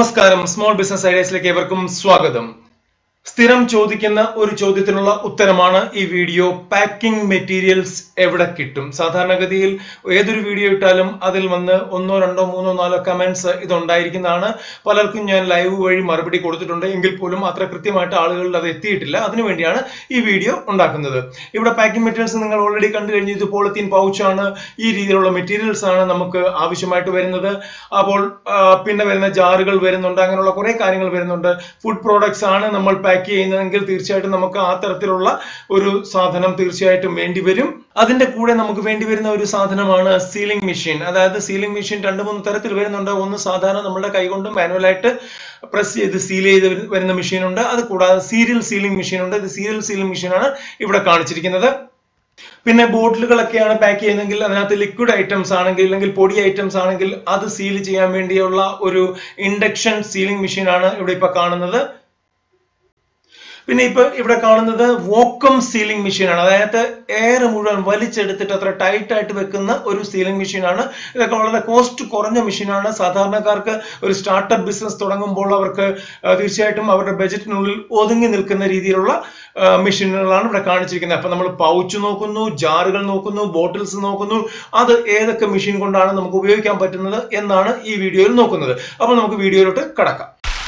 നമസ്കാരം small business ഐഡിയസിലേക്ക് ഏവർക്കും സ്വാഗതം സ്ഥിരം ചോദിക്കുന്ന ഒരു ചോദ്യത്തിനുള്ള ഉത്തരമാണ് ഈ വീഡിയോ പാക്കിംഗ് മെറ്റീരിയൽസ് എവിടെ കിട്ടും സാധാരണഗതിയിൽ ഏതൊരു വീഡിയോ ഇട്ടാലും അതിൽ വന്ന് ഒന്നോ രണ്ടോ മൂന്നോ നാലോ കമന്റ്സ് ഇതുണ്ടായിരിക്കുന്നതാണ് പലർക്കും ഞാൻ ലൈവ് വഴി മറുപടി കൊടുത്തിട്ടുണ്ട് എങ്കിൽ പോലും അത്ര കൃത്യമായിട്ട് ആളുകളിൽ അത് എത്തിയിട്ടില്ല അതിനുവേണ്ടിയാണ് ഈ വീഡിയോ ഉണ്ടാക്കുന്നത് ഇവിടെ പാക്കിംഗ് മെറ്റീരിയൽസ് നിങ്ങൾ ഓൾറെഡി കണ്ടു കഴിഞ്ഞു ഇത് പോളിത്തീൻ പൗച്ചാണ് ഈ രീതിയിലുള്ള മെറ്റീരിയൽസ് ആണ് നമുക്ക് ആവശ്യമായിട്ട് വരുന്നത് അപ്പോൾ ആ, പിന്നെ വരുന്ന ജാറുകൾ വരുന്നുണ്ട് അങ്ങനെയുള്ള കുറെ കാര്യങ്ങൾ വരുന്നുണ്ട് ഫുഡ് പ്രോഡക്ട്സ് ആണ് നമ്മൾ പാക്ക് ചെയ്യുന്നതെങ്കിൽ തീർച്ചയായിട്ടും നമുക്ക് ആ തരത്തിലുള്ള ഒരു സാധനം തീർച്ചയായിട്ടും വേണ്ടി വരും അതിന്റെ കൂടെ നമുക്ക് വേണ്ടി വരുന്ന ഒരു സാധനമാണ് സീലിംഗ് മെഷീൻ അതായത് സീലിംഗ് മെഷീൻ രണ്ട് മൂന്ന് തരത്തിൽ വരുന്നുണ്ട് ഒന്ന് സാധാരണ നമ്മുടെ കൈകൊണ്ട് മാനുവലായിട്ട് പ്രസ് ചെയ്ത് സീൽ ചെയ്ത് വരു- വരുന്ന മെഷീൻ ഉണ്ട് അത് കൂടാതെ സീരിയൽ സീലിംഗ് മെഷീൻ ഉണ്ട് ഇത് സീരിയൽ സീലിംഗ് മെഷീനാണ് ഇവിടെ കാണിച്ചിരിക്കുന്നത് പിന്നെ ബോട്ടിലുകളൊക്കെയാണ് പാക്ക് ചെയ്യുന്നതെങ്കിൽ അതിനകത്ത് ലിക്വിഡ് ഐറ്റംസ് ആണെങ്കിൽ അല്ലെങ്കിൽ പൊടി ഐറ്റംസ് ആണെങ്കിൽ അത് സീൽ ചെയ്യാൻ വേണ്ടിയുള്ള ഒരു ഇൻഡക്ഷൻ സീലിംഗ് മെഷീൻ ആണ് ഇവിടെ ഇപ്പൊ കാണുന്നത് പിന്നെ ഇപ്പൊ ഇവിടെ കാണുന്നത് വോക്കം സീലിംഗ് മെഷീൻ ആണ് അതായത് എയർ മുഴുവൻ വലിച്ചെടുത്തിട്ട് അത്ര ടൈറ്റ് ആയിട്ട് വെക്കുന്ന ഒരു സീലിംഗ് മെഷീൻ ആണ് ഇതൊക്കെ വളരെ കോസ്റ്റ് കുറഞ്ഞ മെഷീനാണ് സാധാരണക്കാർക്ക് ഒരു സ്റ്റാർട്ടപ്പ് ബിസിനസ് തുടങ്ങുമ്പോൾ അവർക്ക് ആ, തീർച്ചയായിട്ടും അവരുടെ ബജറ്റിനുള്ളിൽ ഒതുങ്ങി നിൽക്കുന്ന രീതിയിലുള്ള ആ, മെഷീനുകളാണ് ഇവിടെ കാണിച്ചിരിക്കുന്നത് അപ്പൊ നമ്മൾ പൗച്ച് നോക്കുന്നു ജാറുകൾ നോക്കുന്നു ബോട്ടിൽസ് നോക്കുന്നു അത് ഏതൊക്കെ മെഷീൻ കൊണ്ടാണ് നമുക്ക് ഉപയോഗിക്കാൻ പറ്റുന്നത് എന്നാണ് ഈ വീഡിയോയിൽ നോക്കുന്നത് അപ്പോൾ നമുക്ക് വീഡിയോയിലോട്ട് കടക്കാം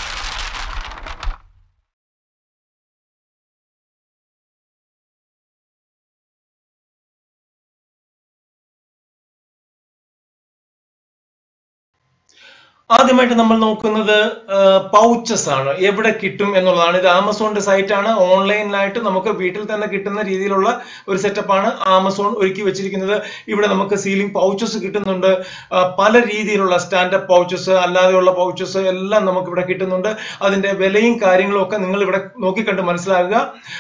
ആദ്യമായിട്ട് നമ്മൾ നോക്കുന്നത് പൗച്ചസ് ആണ് എവിടെ കിട്ടും എന്നുള്ളതാണ് ഇത് ആമസോണിന്റെ സൈറ്റ് ആണ് ഓൺലൈനിലായിട്ട് നമുക്ക് വീട്ടിൽ തന്നെ കിട്ടുന്ന രീതിയിലുള്ള ഒരു സെറ്റപ്പ് ആണ് ആമസോൺ ഒരുക്കി വെച്ചിരിക്കുന്നത് ഇവിടെ നമുക്ക് സീലിംഗ് പൗച്ചസ് കിട്ടുന്നുണ്ട് ആ, പല രീതിയിലുള്ള സ്റ്റാൻഡപ്പ് പൗച്ചസ് അല്ലാതെയുള്ള പൗച്ചസ് എല്ലാം നമുക്ക് ഇവിടെ കിട്ടുന്നുണ്ട് അതിന്റെ വിലയും കാര്യങ്ങളും ഒക്കെ നിങ്ങൾ ഇവിടെ നോക്കിക്കണ്ട് മനസ്സിലാക്കുക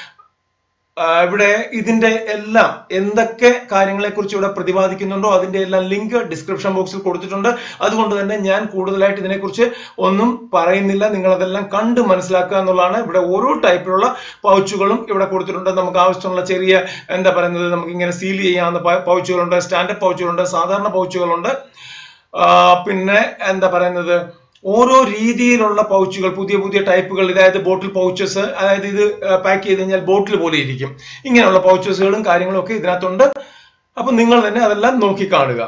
ആ, ഇവിടെ ഇതിന്റെ എല്ലാം എന്തൊക്കെ കാര്യങ്ങളെ കുറിച്ച് ഇവിടെ പ്രതിപാദിക്കുന്നുണ്ടോ അതിന്റെ എല്ലാം ലിങ്ക് ഡിസ്ക്രിപ്ഷൻ ബോക്സിൽ കൊടുത്തിട്ടുണ്ട് അതുകൊണ്ട് തന്നെ ഞാൻ കൂടുതലായിട്ട് ഇതിനെക്കുറിച്ച് ഒന്നും പറയുന്നില്ല നിങ്ങൾ അതെല്ലാം കണ്ട് മനസ്സിലാക്കുക എന്നുള്ളതാണ് ഇവിടെ ഓരോ ടൈപ്പിലുള്ള പൗച്ചുകളും ഇവിടെ കൊടുത്തിട്ടുണ്ട് നമുക്ക് ആവശ്യമുള്ള ചെറിയ എന്താ പറയുന്നത് നമുക്ക് ഇങ്ങനെ സീൽ ചെയ്യാവുന്ന പ- പൗച്ചുകളുണ്ട് സ്റ്റാൻഡപ്പ് പൗച്ചുകളുണ്ട് സാധാരണ പൗച്ചുകളുണ്ട് ആ, പിന്നെ എന്താ പറയുന്നത് ഓരോ രീതിയിലുള്ള പൗച്ചുകൾ പുതിയ പുതിയ ടൈപ്പുകൾ അതായത് ബോട്ടിൽ പൗച്ചസ് അതായത് ഇത് പാക്ക് ചെയ്ത് കഴിഞ്ഞാൽ ബോട്ടിൽ പോലെ ഇരിക്കും ഇങ്ങനെയുള്ള പൗച്ചസുകളും കാര്യങ്ങളും ഒക്കെ ഇതിനകത്തുണ്ട് അപ്പൊ നിങ്ങൾ തന്നെ അതെല്ലാം നോക്കി കാണുക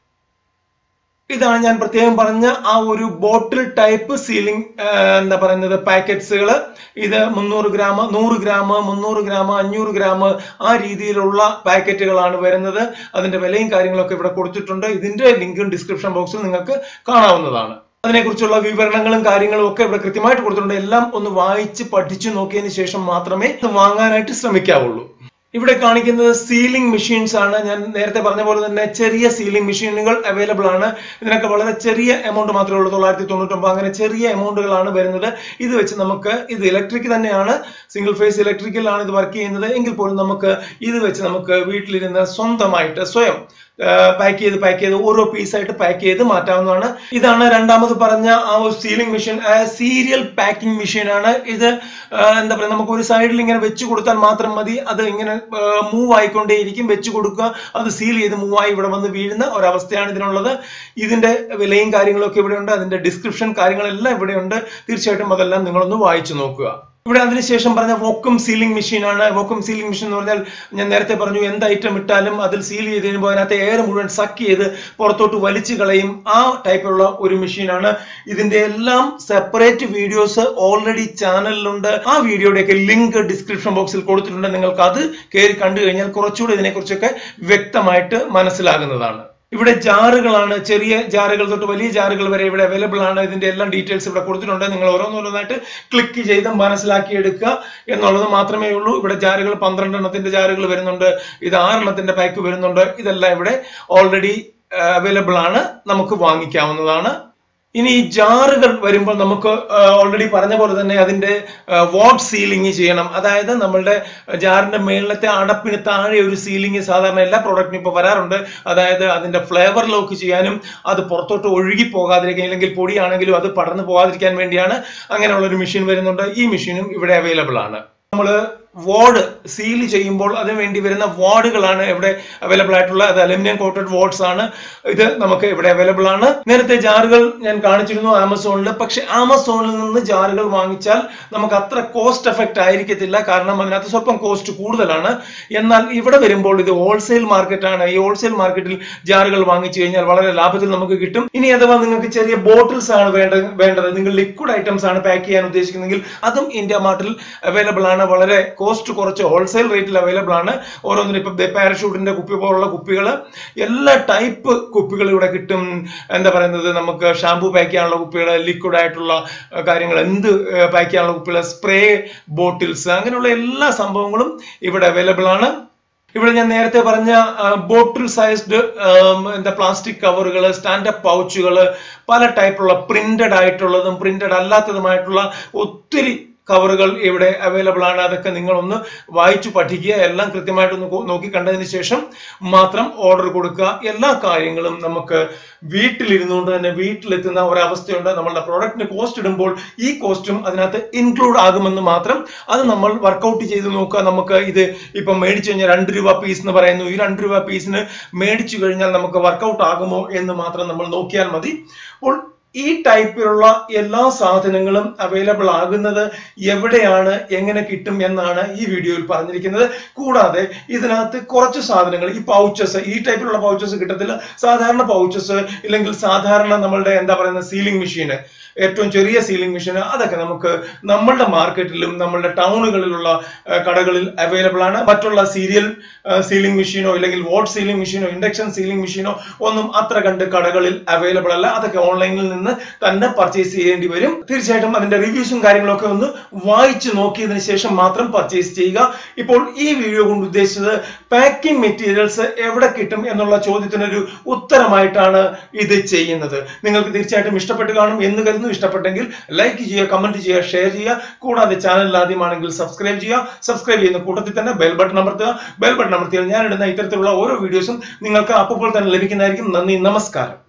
ഇതാണ് ഞാൻ പ്രത്യേകം പറഞ്ഞ ആ ഒരു ബോട്ടിൽ ടൈപ്പ് സീലിംഗ് എന്താ പറയുന്നത് പാക്കറ്റ്സുകൾ ഇത് മുന്നൂറ് ഗ്രാം നൂറ് ഗ്രാം മുന്നൂറ് ഗ്രാം അഞ്ഞൂറ് ഗ്രാം ആ രീതിയിലുള്ള പാക്കറ്റുകളാണ് വരുന്നത് അതിന്റെ വിലയും കാര്യങ്ങളൊക്കെ ഇവിടെ കൊടുത്തിട്ടുണ്ട് ഇതിന്റെ ലിങ്കും ഡിസ്ക്രിപ്ഷൻ ബോക്സിൽ നിങ്ങൾക്ക് കാണാവുന്നതാണ് അതിനെക്കുറിച്ചുള്ള വിവരണങ്ങളും കാര്യങ്ങളും ഒക്കെ ഇവിടെ കൃത്യമായിട്ട് കൊടുത്തിട്ടുണ്ട് എല്ലാം ഒന്ന് വായിച്ച് പഠിച്ചു നോക്കിയതിന് ശേഷം മാത്രമേ ഇത് വാങ്ങാനായിട്ട് ശ്രമിക്കാവുള്ളൂ ഇവിടെ കാണിക്കുന്നത് സീലിംഗ് മെഷീൻസ് ആണ് ഞാൻ നേരത്തെ പറഞ്ഞ പോലെ തന്നെ ചെറിയ സീലിംഗ് മെഷീനുകൾ അവൈലബിൾ ആണ് ഇതിനൊക്കെ വളരെ ചെറിയ എമൗണ്ട് മാത്രമേ ഉള്ളൂ തൊള്ളായിരത്തി തൊണ്ണൂറ്റൊമ്പത് അങ്ങനെ ചെറിയ എമൗണ്ടുകളാണ് വരുന്നത് ഇത് വെച്ച് നമുക്ക് ഇത് ഇലക്ട്രിക് തന്നെയാണ് സിംഗിൾ ഫേസ് ഇലക്ട്രിക്കലാണ് ഇത് വർക്ക് ചെയ്യുന്നത് എങ്കിൽ പോലും നമുക്ക് ഇത് വെച്ച് നമുക്ക് വീട്ടിലിരുന്ന് സ്വന്തമായിട്ട് സ്വയം പാക്ക് ചെയ്ത് പാക്ക് ചെയ്ത് ഓരോ പീസായിട്ട് പാക്ക് ചെയ്ത് മാറ്റാവുന്നതാണ് ഇതാണ് രണ്ടാമത് പറഞ്ഞ ആ ഒരു sealing machine serial packing machine ആണ് ഇത് ആ, എന്താ പറയുക നമുക്ക് ഒരു സൈഡിൽ ഇങ്ങനെ വെച്ച് കൊടുത്താൽ മാത്രം മതി അത് ഇങ്ങനെ മൂവ് ആയിക്കൊണ്ടേയിരിക്കും വെച്ച് കൊടുക്കുക അത് സീൽ ചെയ്ത് മൂവ് ആയി ഇവിടെ വന്ന് വീഴുന്ന ഒരവസ്ഥയാണ് ഇതിനുള്ളത് ഇതിന്റെ വിലയും കാര്യങ്ങളും ഒക്കെ ഇവിടെയുണ്ട് അതിന്റെ ഡിസ്ക്രിപ്ഷൻ കാര്യങ്ങളെല്ലാം ഇവിടെയുണ്ട് തീർച്ചയായിട്ടും അതെല്ലാം നിങ്ങളൊന്ന് വായിച്ചു നോക്കുക ഇവിടെ അതിനുശേഷം പറഞ്ഞ വോക്കം സീലിംഗ് മെഷീൻ ആണ് വോക്കം സീലിംഗ് മെഷീൻ എന്ന് പറഞ്ഞാൽ ഞാൻ നേരത്തെ പറഞ്ഞു എന്ത് ഐറ്റം ഇട്ടാലും അതിൽ സീൽ ചെയ്ത് കഴിയുമ്പോൾ അതിനകത്ത് എയർ മുഴുവൻ സക്ക് ചെയ്ത് പുറത്തോട്ട് വലിച്ചു കളയും ആ ടൈപ്പുള്ള ഒരു മെഷീനാണ് ഇതിന്റെ എല്ലാം സെപ്പറേറ്റ് വീഡിയോസ് ഓൾറെഡി ചാനലിലുണ്ട് ആ വീഡിയോയുടെയൊക്കെ ലിങ്ക് ഡിസ്ക്രിപ്ഷൻ ബോക്സിൽ കൊടുത്തിട്ടുണ്ട് നിങ്ങൾക്ക് അത് കയറി കണ്ടു കഴിഞ്ഞാൽ കുറച്ചുകൂടി ഇതിനെക്കുറിച്ചൊക്കെ വ്യക്തമായിട്ട് മനസ്സിലാകുന്നതാണ് ഇവിടെ ജാറുകളാണ് ചെറിയ ജാറുകൾ തൊട്ട് വലിയ ജാറുകൾ വരെ ഇവിടെ അവൈലബിൾ ആണ് ഇതിന്റെ എല്ലാം ഡീറ്റെയിൽസ് ഇവിടെ കൊടുത്തിട്ടുണ്ട് നിങ്ങൾ ഓരോന്നോരോന്നായിട്ട് ക്ലിക്ക് ചെയ്ത് മനസ്സിലാക്കി എടുക്കുക എന്നുള്ളത് മാത്രമേ ഉള്ളൂ ഇവിടെ ജാറുകൾ പന്ത്രണ്ടെണ്ണത്തിന്റെ ജാറുകൾ വരുന്നുണ്ട് ഇത് ആറെണ്ണത്തിന്റെ പാക്ക് വരുന്നുണ്ട് ഇതെല്ലാം ഇവിടെ ഓൾറെഡി അവൈലബിൾ ആണ് നമുക്ക് വാങ്ങിക്കാവുന്നതാണ് ഇനി ഈ ജാറുകൾ വരുമ്പോൾ നമുക്ക് ഓൾറെഡി പറഞ്ഞ പോലെ തന്നെ അതിന്റെ വാട്ട് സീലിംഗ് ചെയ്യണം അതായത് നമ്മളുടെ ജാറിന്റെ മേളിലത്തെ അടപ്പിന് താഴെ ഒരു സീലിംഗ് സാധാരണ എല്ലാ പ്രോഡക്റ്റിനും ഇപ്പോൾ വരാറുണ്ട് അതായത് അതിന്റെ ഫ്ലേവർ ലോക്ക് ചെയ്യാനും അത് പുറത്തോട്ട് ഒഴുകി പോകാതിരിക്കാൻ അല്ലെങ്കിൽ പൊടിയാണെങ്കിലും അത് പടർന്നു പോകാതിരിക്കാൻ വേണ്ടിയാണ് അങ്ങനെയുള്ള ഒരു മെഷീൻ വരുന്നുണ്ട് ഈ മെഷീനും ഇവിടെ അവൈലബിൾ ആണ് നമ്മൾ വാർഡ് സീൽ ചെയ്യുമ്പോൾ അതിന് വേണ്ടി വരുന്ന വാർഡുകളാണ് ഇവിടെ അവൈലബിൾ ആയിട്ടുള്ള അത് അലുമിനിയം കോട്ടഡ് വാർഡ്സ് ആണ് ഇത് നമുക്ക് ഇവിടെ അവൈലബിൾ ആണ് നേരത്തെ ജാറുകൾ ഞാൻ കാണിച്ചിരുന്നു ആമസോണിൽ പക്ഷെ ആമസോണിൽ നിന്ന് ജാറുകൾ വാങ്ങിച്ചാൽ നമുക്ക് അത്ര കോസ്റ്റ് എഫക്റ്റ് ആയിരിക്കത്തില്ല കാരണം അതിനകത്ത് സ്വല്പം കോസ്റ്റ് കൂടുതലാണ് എന്നാൽ ഇവിടെ വരുമ്പോൾ ഇത് ഹോൾസെയിൽ മാർക്കറ്റ് ആണ് ഈ ഹോൾസെയിൽ മാർക്കറ്റിൽ ജാറുകൾ വാങ്ങിച്ചു കഴിഞ്ഞാൽ വളരെ ലാഭത്തിൽ നമുക്ക് കിട്ടും ഇനി അഥവാ നിങ്ങൾക്ക് ചെറിയ ബോട്ടിൽസ് ആണ് വേണ്ട വേണ്ടത് നിങ്ങൾ ലിക്വിഡ് ഐറ്റംസ് ആണ് പാക്ക് ചെയ്യാൻ ഉദ്ദേശിക്കുന്നതെങ്കിൽ അതും ഇന്ത്യ മാർട്ടിൽ അവൈലബിൾ ആണ് വളരെ കോസ്റ്റ് കുറച്ച് ഹോൾസെയിൽ റേറ്റിൽ അവൈലബിൾ ആണ് ഓരോന്നിനും ഇപ്പം പാരഷൂട്ടിന്റെ കുപ്പി പോലുള്ള കുപ്പികൾ എല്ലാ ടൈപ്പ് കുപ്പികൾ ഇവിടെ കിട്ടും എന്താ പറയുന്നത് നമുക്ക് ഷാംപൂ പാക്ക് ചെയ്യാനുള്ള കുപ്പികൾ ലിക്വിഡ് ആയിട്ടുള്ള അഹ്, കാര്യങ്ങൾ എന്ത് പാക്ക് ചെയ്യാനുള്ള കുപ്പികൾ സ്പ്രേ ബോട്ടിൽസ് അങ്ങനെയുള്ള എല്ലാ സംഭവങ്ങളും ഇവിടെ അവൈലബിൾ ആണ് ഇവിടെ ഞാൻ നേരത്തെ പറഞ്ഞ ബോട്ടിൽ സൈസ്ഡ് എന്താ പ്ലാസ്റ്റിക് കവറുകൾ സ്റ്റാൻഡപ്പ് പൗച്ചുകൾ പല ടൈപ്പുള്ള പ്രിന്റഡ് ആയിട്ടുള്ളതും പ്രിന്റഡ് അല്ലാത്തതുമായിട്ടുള്ള ഒത്തിരി കവറുകൾ ഇവിടെ അവൈലബിൾ ആണ് അതൊക്കെ നിങ്ങളൊന്ന് വായിച്ചു പഠിക്കുക എല്ലാം കൃത്യമായിട്ടൊന്ന് കോ- നോക്കി കണ്ടതിന് ശേഷം മാത്രം ഓർഡർ കൊടുക്കുക എല്ലാ കാര്യങ്ങളും നമുക്ക് വീട്ടിലിരുന്നുകൊണ്ട് തന്നെ വീട്ടിലെത്തുന്ന ഒരവസ്ഥയുണ്ട് നമ്മളുടെ പ്രോഡക്റ്റിന് കോസ്റ്റ് ഇടുമ്പോൾ ഈ കോസ്റ്റും അതിനകത്ത് ഇൻക്ലൂഡ് ആകുമെന്ന് മാത്രം അത് നമ്മൾ വർക്കൗട്ട് ചെയ്ത് നോക്കുക നമുക്ക് ഇത് ഇപ്പം മേടിച്ചു കഴിഞ്ഞാൽ രണ്ട് രൂപ പീസ് എന്ന് പറയുന്നു ഈ രണ്ട് രൂപ പീസിന് മേടിച്ചു കഴിഞ്ഞാൽ നമുക്ക് വർക്കൗട്ട് ആകുമോ എന്ന് മാത്രം നമ്മൾ നോക്കിയാൽ മതി അപ്പോൾ ഈ ടൈപ്പിലുള്ള എല്ലാ സാധനങ്ങളും അവൈലബിൾ ആകുന്നത് എവിടെയാണ് എങ്ങനെ കിട്ടും എന്നാണ് ഈ വീഡിയോയിൽ പറഞ്ഞിരിക്കുന്നത് കൂടാതെ ഇതിനകത്ത് കുറച്ച് സാധനങ്ങൾ ഈ പൗച്ചസ് ഈ ടൈപ്പിലുള്ള പൗച്ചസ് കിട്ടത്തില്ല സാധാരണ പൗച്ചസ് ഇല്ലെങ്കിൽ സാധാരണ നമ്മളുടെ എന്താ പറയുന്ന സീലിംഗ് മെഷീന് ഏറ്റവും ചെറിയ സീലിംഗ് മെഷീൻ അതൊക്കെ നമുക്ക് നമ്മളുടെ മാർക്കറ്റിലും നമ്മളുടെ ടൗണുകളിലുള്ള ആ, കടകളിൽ അവൈലബിൾ ആണ് മറ്റുള്ള സീരിയൽ സീലിംഗ് മെഷീനോ ഇല്ലെങ്കിൽ വാട്ട് സീലിംഗ് മെഷീനോ ഇൻഡക്ഷൻ സീലിംഗ് മെഷീനോ ഒന്നും അത്ര കണ്ട് കടകളിൽ അവൈലബിൾ അല്ല അതൊക്കെ ഓൺലൈനിൽ നിന്ന് തന്നെ പർച്ചേസ് ചെയ്യേണ്ടി വരും തീർച്ചയായിട്ടും അതിന്റെ റിവ്യൂസും കാര്യങ്ങളൊക്കെ ഒന്ന് വായിച്ചു നോക്കിയതിനു ശേഷം മാത്രം പർച്ചേസ് ചെയ്യുക ഇപ്പോൾ ഈ വീഡിയോ കൊണ്ട് ഉദ്ദേശിച്ചത് പാക്കിംഗ് മെറ്റീരിയൽസ് എവിടെ കിട്ടും എന്നുള്ള ചോദ്യത്തിനൊരു ഉത്തരമായിട്ടാണ് ഇത് ചെയ്യുന്നത് നിങ്ങൾക്ക് തീർച്ചയായിട്ടും ഇഷ്ടപ്പെട്ട് കാണും എന്ന് കരുതുന്നു ഇഷ്ടപ്പെട്ടെങ്കിൽ ലൈക്ക് ചെയ്യുക കമന്റ് ചെയ്യുക ഷെയർ ചെയ്യുക കൂടാതെ ചാനൽ ആദ്യമാണെങ്കിൽ സബ്സ്ക്രൈബ് ചെയ്യുക സബ്സ്ക്രൈബ് ചെയ്യുന്ന കൂട്ടത്തിൽ തന്നെ ബെൽ ബട്ടൺ അമർത്തുക ബെൽ ബട്ടൺ അമർത്തിയാൽ ഞാൻ ഇടുന്ന ഇത്തരത്തിലുള്ള ഓരോ വീഡിയോസും നിങ്ങൾക്ക് അപ്പോൾ തന്നെ ലഭിക്കുന്നതായിരിക്കും നന്ദി നമസ്കാരം